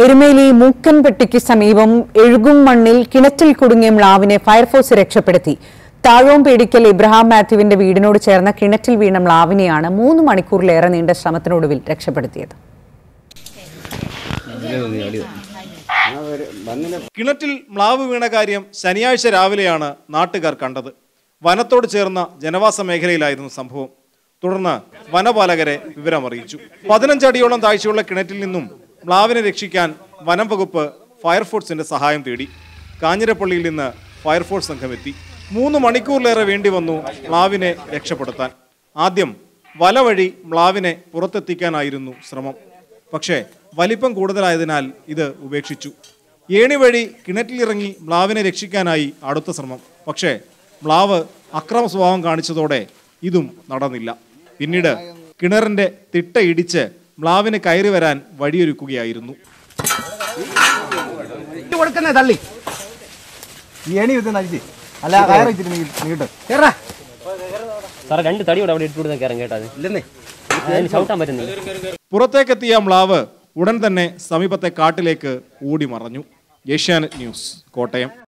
എരുമേലി മൂക്കൻപെട്ടിക്ക് സമീപം എഴുകും മണ്ണിൽ കിണറ്റിൽ കുടുങ്ങിയ മ്ലാവിനെ ഫയർഫോഴ്സ് രക്ഷപ്പെടുത്തി താഴോം പേടിക്കൽ ഇബ്രഹാം മാത്യുവിന്റെ വീടിനോട് ചേർന്ന കിണറ്റിൽ വീണ മ്ലാവിനെയാണ് മൂന്ന് മണിക്കൂറിലേറെ നീണ്ട ശ്രമത്തിനൊടുവിൽ രക്ഷപ്പെടുത്തിയത് കിണറ്റിൽ മ്ലാവ് വീണ കാര്യം ശനിയാഴ്ച രാവിലെയാണ് നാട്ടുകാർ കണ്ടത് വനത്തോട് ചേർന്ന ജനവാസ മേഖലയിലായിരുന്നു സംഭവം തുടർന്ന് വനപാലകരെ വിവരമറിയിച്ചു പതിനഞ്ചടിയോളം താഴ്ചയുള്ള കിണറ്റിൽ നിന്നും മ്ലാവിനെ രക്ഷിക്കാൻ വനം വകുപ്പ് ഫയർഫോഴ്സിന്റെ സഹായം തേടി കാഞ്ഞിരപ്പള്ളിയിൽ നിന്ന് ഫയർഫോഴ്സ് സംഘം എത്തി മൂന്ന് മണിക്കൂറിലേറെ വേണ്ടി വന്നു മ്ലാവിനെ രക്ഷപ്പെടുത്താൻ ആദ്യം വല വഴി മ്ലാവിനെ പുറത്തെത്തിക്കാനായിരുന്നു ശ്രമം പക്ഷേ വലിപ്പം കൂടുതലായതിനാൽ ഇത് ഉപേക്ഷിച്ചു ഏണി വഴി കിണറ്റിലിറങ്ങി മ്ലാവിനെ രക്ഷിക്കാനായി അടുത്ത ശ്രമം പക്ഷേ മ്ലാവ് അക്രമ സ്വഭാവം കാണിച്ചതോടെ ഇതും നടന്നില്ല പിന്നീട് കിണറിന്റെ തിട്ട ഇടിച്ച് മ്ലാവിന് കയറി വരാൻ വഴിയൊരുക്കുകയായിരുന്നു ഇട്ട് കൊടുക്കുന്നേ തള്ളി ഈ എണി ഇത് നടിച്ച് അല്ല കയറി വെച്ചിട്ട് നീട്ട് കേറാ സാറേ രണ്ട് തടിയോടെ അവിടെ ഇട്ട് കൊടുത്താൽ കയറാൻ കേട്ടത് ഇല്ലെന്നേ അതിന് ചവിട്ടാൻ പറ്റുന്നില്ല പുറത്തേക്കെത്തിയ മ്ലാവ് ഉടൻ തന്നെ സമീപത്തെ കാട്ടിലേക്ക് ഓടി മറഞ്ഞു ഏഷ്യാനെറ്റ് ന്യൂസ് കോട്ടയം